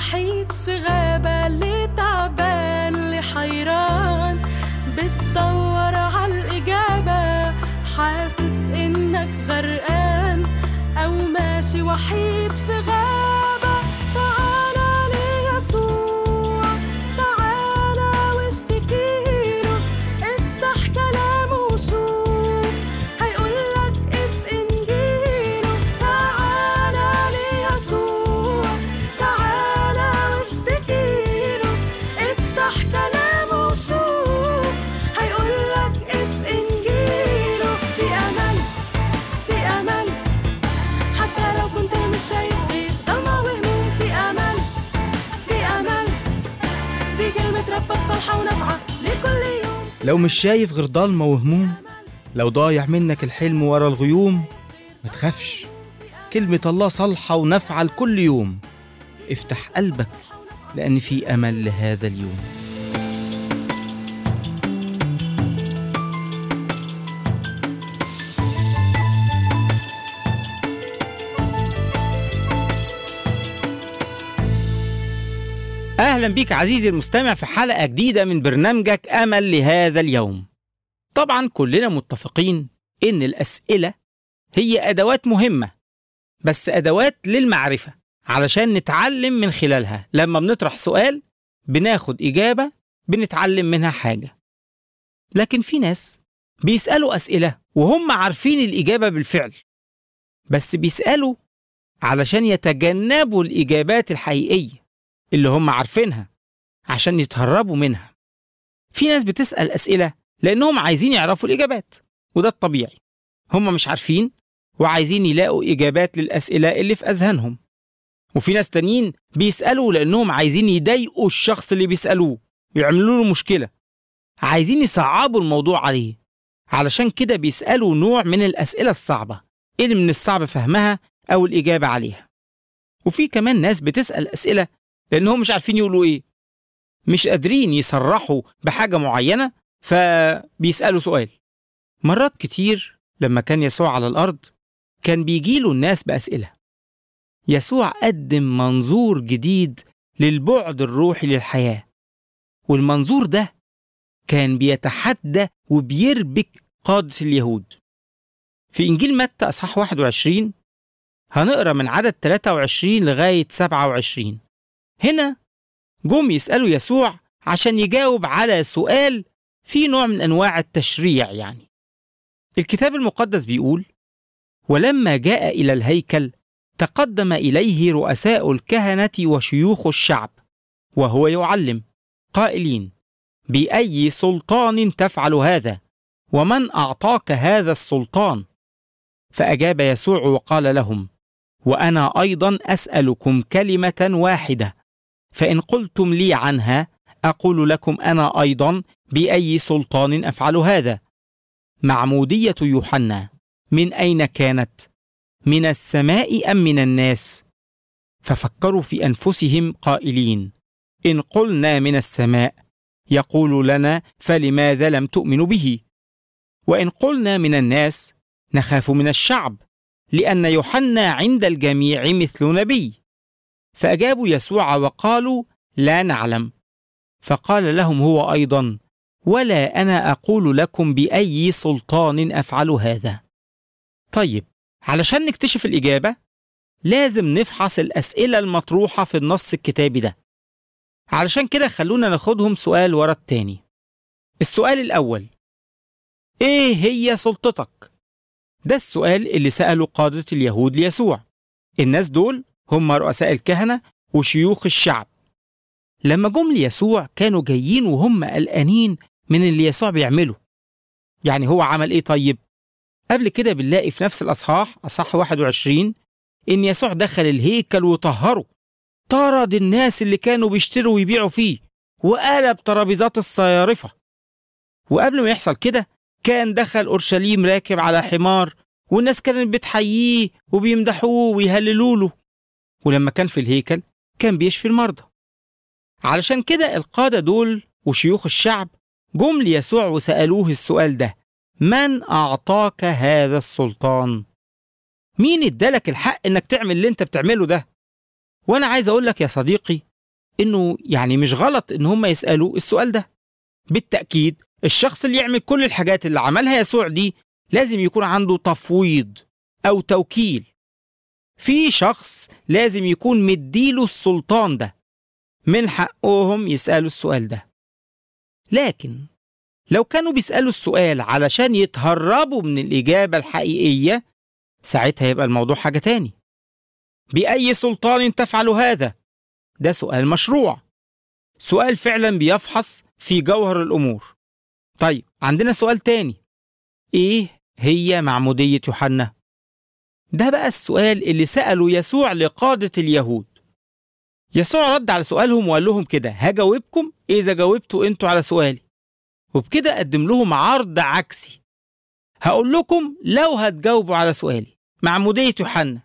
وحيد في غابة اللي تعبان اللي حيران بتدور عالإجابة حاسس إنك غرقان أو ماشي وحيد في غابة تعالى ليسوع تعالى واشتكيله افتح كلامه وشوف هيقولك اف انجيله تعالى ليسوع تعالى واشتكيله افتح كلامه وشوف هيقولك اف انجيله في امل في امل حتى لو كنت مش شايف غير ضلمة وهموم في امل في امل دي كلمة ربك صالحة ونافعة لكل يوم لو مش شايف غير ضلمة وهموم لو ضايع منك الحلم ورا الغيوم ما تخافش كلمة الله صالحة ونافعة لكل يوم افتح قلبك لأن في أمل لهذا اليوم أهلا بيك عزيزي المستمع في حلقة جديدة من برنامجك أمل لهذا اليوم طبعا كلنا متفقين إن الأسئلة هي أدوات مهمة بس أدوات للمعرفة علشان نتعلم من خلالها لما بنطرح سؤال بناخد إجابة بنتعلم منها حاجة لكن في ناس بيسألوا أسئلة وهم عارفين الإجابة بالفعل بس بيسألوا علشان يتجنبوا الإجابات الحقيقية اللي هم عارفينها عشان يتهربوا منها في ناس بتسأل أسئلة لأنهم عايزين يعرفوا الإجابات وده الطبيعي هم مش عارفين وعايزين يلاقوا إجابات للأسئلة اللي في أذهانهم وفي ناس تانيين بيسألوا لأنهم عايزين يضايقوا الشخص اللي بيسألوه يعملوا له مشكلة عايزين يصعبوا الموضوع عليه علشان كده بيسألوا نوع من الأسئلة الصعبة اللي من الصعب فهمها أو الإجابة عليها وفي كمان ناس بتسأل أسئلة لأنهم مش عارفين يقولوا إيه مش قادرين يصرحوا بحاجة معينة فبيسألوا سؤال مرات كتير لما كان يسوع على الأرض كان بيجيله الناس بأسئلة يسوع قدم منظور جديد للبعد الروحي للحياة والمنظور ده كان بيتحدى وبيربك قادة اليهود في إنجيل متى أصحاح 21 هنقرا من عدد 23 لغاية 27 هنا جم يسألوا يسوع عشان يجاوب على سؤال في نوع من أنواع التشريع يعني الكتاب المقدس بيقول ولما جاء إلى الهيكل تقدم إليه رؤساء الكهنة وشيوخ الشعب وهو يعلم قائلين بأي سلطان تفعل هذا ومن أعطاك هذا السلطان فأجاب يسوع وقال لهم وأنا أيضا أسألكم كلمة واحدة فإن قلتم لي عنها أقول لكم أنا أيضا بأي سلطان أفعل هذا معمودية يوحنا من أين كانت؟ من السماء أم من الناس؟ ففكروا في أنفسهم قائلين إن قلنا من السماء يقول لنا فلماذا لم تؤمنوا به؟ وإن قلنا من الناس نخاف من الشعب لأن يوحنا عند الجميع مثل نبي فأجابوا يسوع وقالوا لا نعلم فقال لهم هو أيضا ولا أنا أقول لكم بأي سلطان أفعل هذا طيب علشان نكتشف الإجابة لازم نفحص الأسئلة المطروحة في النص الكتابي ده علشان كده خلونا ناخدهم سؤال ورا التاني السؤال الأول إيه هي سلطتك؟ ده السؤال اللي سأله قادة اليهود ليسوع الناس دول هم رؤساء الكهنة وشيوخ الشعب لما جم ليسوع كانوا جايين وهم قلقانين من اللي يسوع بيعمله يعني هو عمل ايه طيب قبل كده بنلاقي في نفس الاصحاح اصحاح 21 ان يسوع دخل الهيكل وطهره طرد الناس اللي كانوا بيشتروا ويبيعوا فيه وقلب ترابيزات الصيارفه وقبل ما يحصل كده كان دخل اورشليم راكب على حمار والناس كانت بتحييه وبيمدحوه ويهللوا له ولما كان في الهيكل كان بيشفي المرضى علشان كده القادة دول وشيوخ الشعب جم ليسوع وسألوه السؤال ده من أعطاك هذا السلطان؟ مين ادالك الحق انك تعمل اللي انت بتعمله ده؟ وانا عايز اقول لك يا صديقي إنه يعني مش غلط إن هم يسألوا السؤال ده بالتأكيد الشخص اللي يعمل كل الحاجات اللي عملها يسوع دي لازم يكون عنده تفويض أو توكيل في شخص لازم يكون مديله السلطان ده من حقهم يسألوا السؤال ده لكن لو كانوا بيسألوا السؤال علشان يتهربوا من الإجابة الحقيقية ساعتها يبقى الموضوع حاجة تاني بأي سلطان تفعل هذا؟ ده سؤال مشروع سؤال فعلا بيفحص في جوهر الأمور طيب عندنا سؤال تاني إيه هي معمودية يوحنا؟ ده بقى السؤال اللي سأله يسوع لقادة اليهود يسوع رد على سؤالهم وقال لهم كده هجاوبكم إذا جاوبتوا أنتوا على سؤالي وبكده قدم لهم عرض عكسي هقول لكم لو هتجاوبوا على سؤالي معمودية يوحنا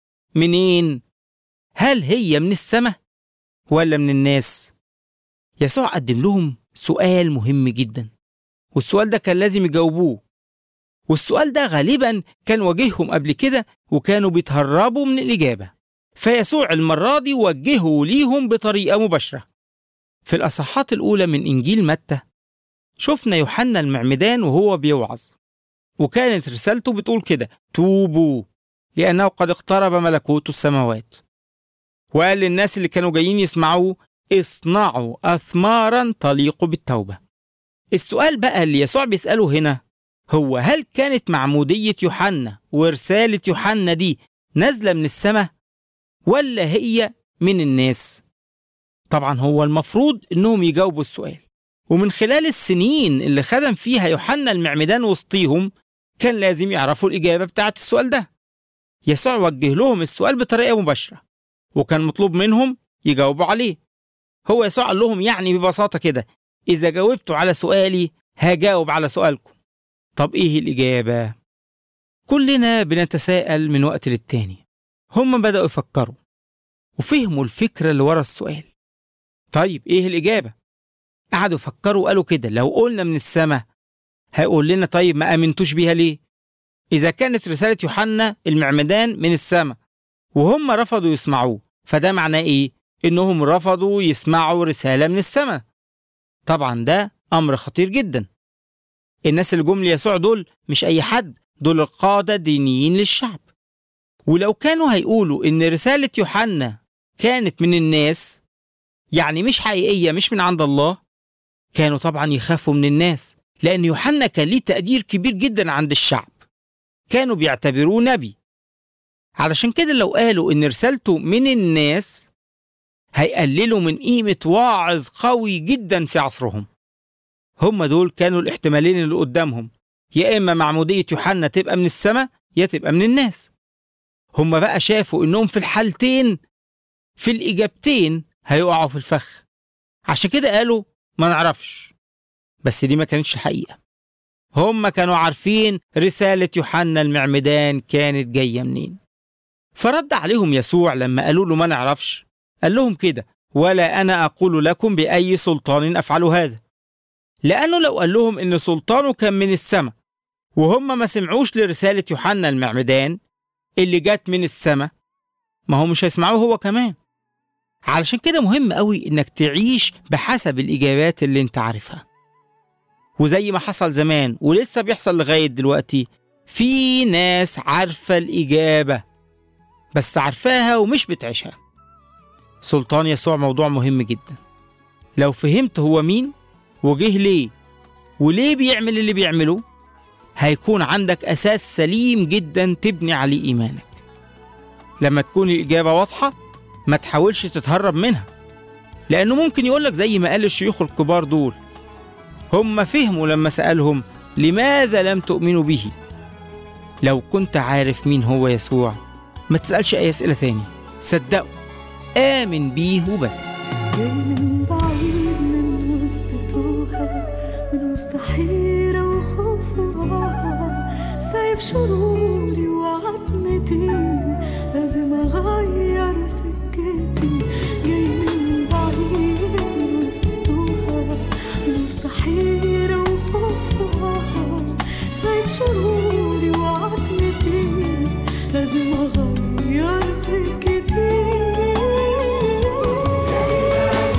منين؟ هل هي من السماء ولا من الناس؟ يسوع قدم لهم سؤال مهم جدا والسؤال ده كان لازم يجاوبوه والسؤال ده غالبا كان واجههم قبل كده وكانوا بيتهربوا من الإجابة فيسوع المرة دي وجهه ليهم بطريقة مباشرة في الأصحات الأولى من إنجيل متى شفنا يوحنا المعمدان وهو بيوعظ وكانت رسالته بتقول كده توبوا لأنه قد اقترب ملكوت السماوات وقال للناس اللي كانوا جايين يسمعوه اصنعوا أثمارا تليق بالتوبة السؤال بقى اللي يسوع بيسأله هنا هو هل كانت معمودية يوحنا ورسالة يوحنا دي نازلة من السماء ولا هي من الناس؟ طبعا هو المفروض انهم يجاوبوا السؤال ومن خلال السنين اللي خدم فيها يوحنا المعمدان وسطيهم كان لازم يعرفوا الإجابة بتاعة السؤال ده يسوع وجه لهم السؤال بطريقة مباشرة وكان مطلوب منهم يجاوبوا عليه هو يسوع قال لهم يعني ببساطة كده إذا جاوبتوا على سؤالي هجاوب على سؤالكم طب إيه الإجابة؟ كلنا بنتساءل من وقت للتاني هم بدأوا يفكروا وفهموا الفكرة اللي ورا السؤال طيب إيه الإجابة؟ قعدوا يفكروا وقالوا كده لو قلنا من السماء هيقول لنا طيب ما امنتوش بيها ليه اذا كانت رساله يوحنا المعمدان من السماء وهم رفضوا يسمعوه فده معناه ايه انهم رفضوا يسمعوا رساله من السماء طبعا ده امر خطير جدا الناس اللي جم ليسوع دول مش اي حد دول القاده دينيين للشعب ولو كانوا هيقولوا ان رساله يوحنا كانت من الناس يعني مش حقيقيه مش من عند الله كانوا طبعا يخافوا من الناس لأن يوحنا كان ليه تقدير كبير جدا عند الشعب كانوا بيعتبروه نبي علشان كده لو قالوا إن رسالته من الناس هيقللوا من قيمة واعظ قوي جدا في عصرهم هم دول كانوا الاحتمالين اللي قدامهم يا إما معمودية يوحنا تبقى من السماء يا تبقى من الناس هم بقى شافوا إنهم في الحالتين في الإجابتين هيقعوا في الفخ عشان كده قالوا ما نعرفش بس دي ما كانتش الحقيقة هم كانوا عارفين رسالة يوحنا المعمدان كانت جاية منين فرد عليهم يسوع لما قالوا له ما نعرفش قال لهم كده ولا أنا أقول لكم بأي سلطان أفعل هذا لأنه لو قال لهم إن سلطانه كان من السماء وهم ما سمعوش لرسالة يوحنا المعمدان اللي جت من السماء ما هو مش هيسمعوه هو كمان علشان كده مهم قوي انك تعيش بحسب الاجابات اللي انت عارفها وزي ما حصل زمان ولسه بيحصل لغايه دلوقتي في ناس عارفه الاجابه بس عارفاها ومش بتعيشها سلطان يسوع موضوع مهم جدا لو فهمت هو مين وجه ليه وليه بيعمل اللي بيعمله هيكون عندك اساس سليم جدا تبني عليه ايمانك لما تكون الاجابه واضحه ما تحاولش تتهرب منها لأنه ممكن يقولك زي ما قال الشيوخ الكبار دول هم فهموا لما سألهم لماذا لم تؤمنوا به لو كنت عارف مين هو يسوع ما تسألش أي أسئلة تاني صدقوا آمن بيه وبس جاي من بعيد من وسط توها من وسط حيرة وخوف وراها سايب شروري وعتمتي لازم أغير سكتي جاي من بعيد من وسط توها من وسط حيرة وخوف وراها سايب شروري وعتمتي لازم أغير سكتي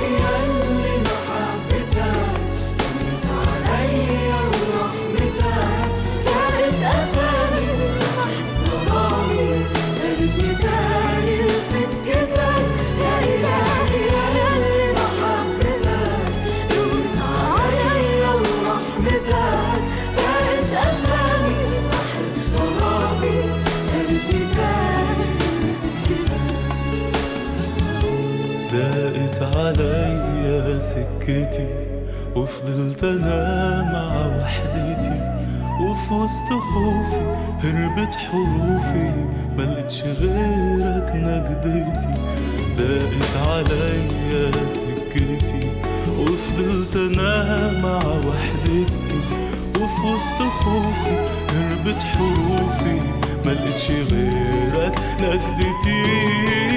سكتي وفضلت انا مع وحدتي وفي وسط خوفي هربت حروفي ملقتش غيرك نجدتي ضاقت عليا سكتي وفضلت انا مع وحدتي وفي وسط خوفي هربت حروفي ملقتش غيرك نجدتي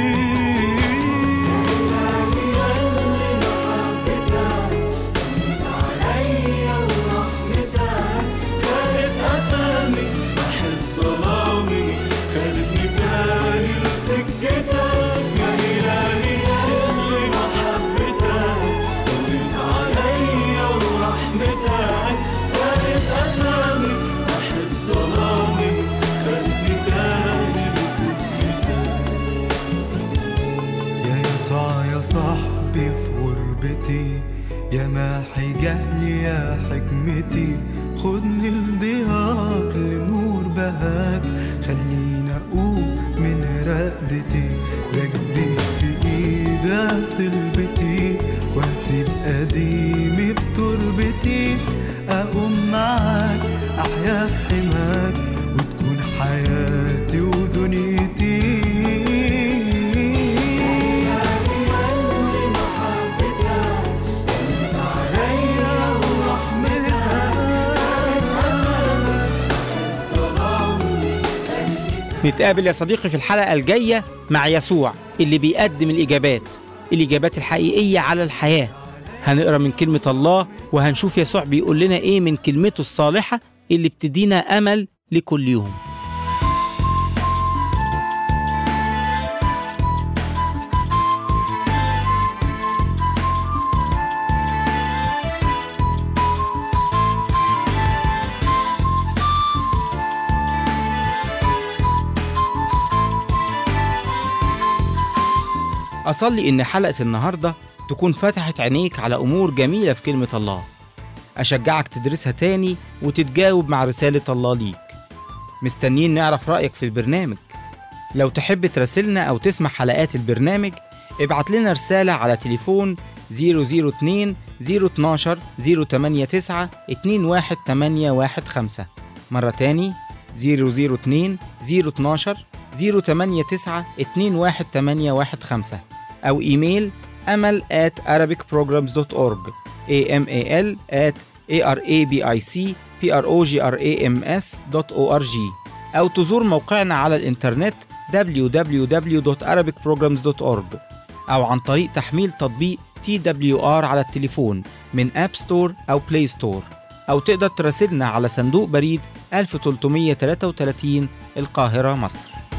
يا يسوع يا صاحبي في غربتي يا ماحي جهلي يا حكمتي خدني لضياك لنور بهاك خليني اقوم من رقدتي رجلي في ايدك طلبتي واسيب قديمي في تربتي اقوم معاك احيا في حماك وتكون حياتي ودنيتي نتقابل يا صديقي في الحلقة الجاية مع يسوع اللي بيقدم الإجابات الإجابات الحقيقية على الحياة هنقرأ من كلمة الله وهنشوف يسوع بيقول لنا إيه من كلمته الصالحة اللي بتدينا أمل لكل يوم أصلي إن حلقة النهاردة تكون فتحت عينيك على أمور جميلة في كلمة الله أشجعك تدرسها تاني وتتجاوب مع رسالة الله ليك مستنيين نعرف رأيك في البرنامج لو تحب تراسلنا أو تسمع حلقات البرنامج ابعت لنا رسالة على تليفون 002 012 089 21815 مرة تاني 002 012 089 21815 أو إيميل أمل at arabicprograms.org amal at arabicprograms.org أو تزور موقعنا على الإنترنت www.arabicprograms.org أو عن طريق تحميل تطبيق TWR على التليفون من أب ستور أو بلاي ستور أو تقدر تراسلنا على صندوق بريد 1333 القاهرة مصر